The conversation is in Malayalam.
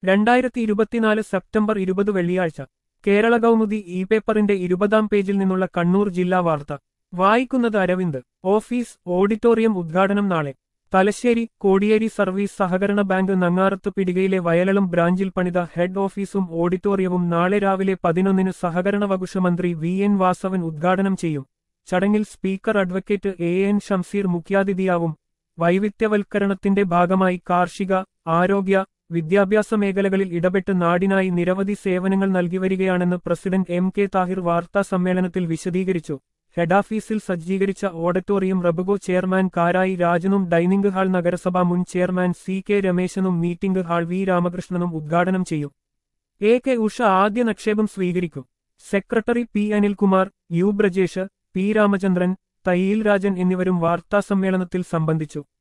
രണ്ടായിരത്തി ഇരുപത്തിനാല് സെപ്റ്റംബർ ഇരുപത് വെള്ളിയാഴ്ച കേരള കൗമുദി ഇ പേപ്പറിന്റെ ഇരുപതാം പേജിൽ നിന്നുള്ള കണ്ണൂർ ജില്ലാ വാർത്ത വായിക്കുന്നത് അരവിന്ദ് ഓഫീസ് ഓഡിറ്റോറിയം ഉദ്ഘാടനം നാളെ തലശ്ശേരി കോടിയേരി സർവീസ് സഹകരണ ബാങ്ക് നങ്ങാറത്ത് പിടികയിലെ വയലളം ബ്രാഞ്ചിൽ പണിത ഹെഡ് ഓഫീസും ഓഡിറ്റോറിയവും നാളെ രാവിലെ പതിനൊന്നിന് സഹകരണ വകുപ്പ് മന്ത്രി വി എൻ വാസവൻ ഉദ്ഘാടനം ചെയ്യും ചടങ്ങിൽ speaker advocate A N Shamseer മുഖ്യാതിഥിയാവും വൈവിധ്യവൽക്കരണത്തിന്റെ ഭാഗമായി കാർഷിക ആരോഗ്യ വിദ്യാഭ്യാസ മേഖലകളിൽ ഇടപെട്ട് നാടിനായി നിരവധി സേവനങ്ങൾ നൽകിവരികയാണെന്ന് പ്രസിഡന്റ് എം കെ താഹിർ വാർത്താ സമ്മേളനത്തിൽ വിശദീകരിച്ചു ഹെഡാഫീസിൽ സജ്ജീകരിച്ച ഓഡിറ്റോറിയം റബുഗോ ചെയർമാൻ കാരായി രാജനും ഡൈനിംഗ് ഹാൾ നഗരസഭ മുൻ ചെയർമാൻ സി കെ രമേശനും മീറ്റിംഗ് ഹാൾ വി രാമകൃഷ്ണനും ഉദ്ഘാടനം ചെയ്യും എ കെ ഉഷ ആദ്യ നിക്ഷേപം സ്വീകരിക്കും secretary P Anilkumar U Brajesh P Ramachandran Thayyil Rajan എന്നിവരും വാർത്താസമ്മേളനത്തിൽ സംബന്ധിച്ചു